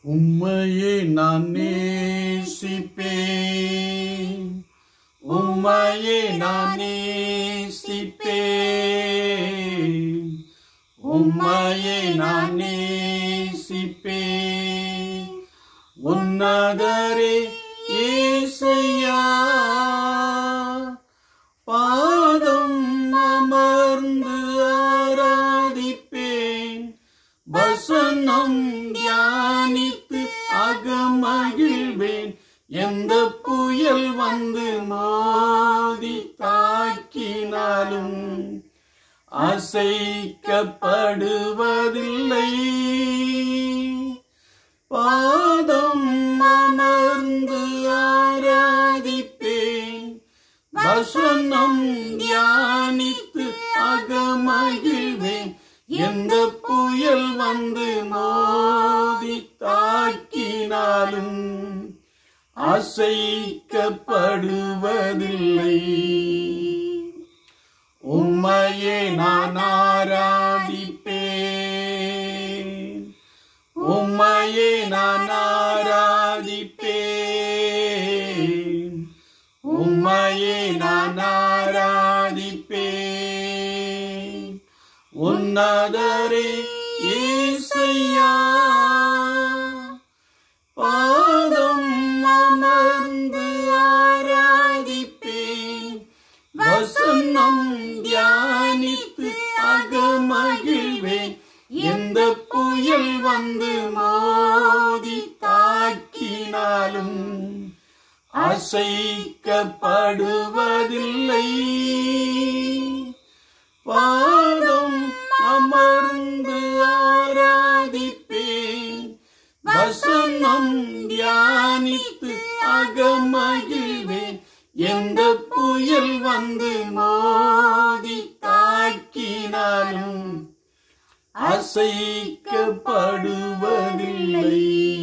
உம்மையே நான் நேசிப்பேன் உம்மையே நான் நேசிப்பேன் உம்மையே நான் நேசிப்பேன் உன்னதரே ஏசையா பாதம் அமர்ந்து ஆராதிப்பேன் வசனம் தியானித்து அகமகிழ்வேன் எந்த புயல் வந்து மோதி தாக்கினாலும் அசைக்கப்படுவதில்லை பாதம் அமர்ந்து ஆராதிப்பேன் வசனம் தியானித்து அகமகிழ்வேன் எந்த புயல் வந்து மோதி தாக்கினாலும் அசைக்கப்படுவதில்லை உம்மையே நான் ஆராதிப்பேன் உம்மையே நான் ஆராதிப்பேன் உம்மையே நான் ஆராதிப்பேன் உன்னதரே ஏசையா பாதம் அமர்ந்து ஆராதிப்பேன் வசனம் தியானித்து அகமகிழ்வேன் எந்த புயல் வந்து மோதி தாக்கினாலும் அசைக்கப்படுவதில்லை பாதம் அமர்ந்து ஆராதிப்பேன் வசனம் தியானித்து அகமகிழ்வேன் எந்த புயல் வந்து மோதி தாக்கினாலும் அசைக்கப்படுவதில்லை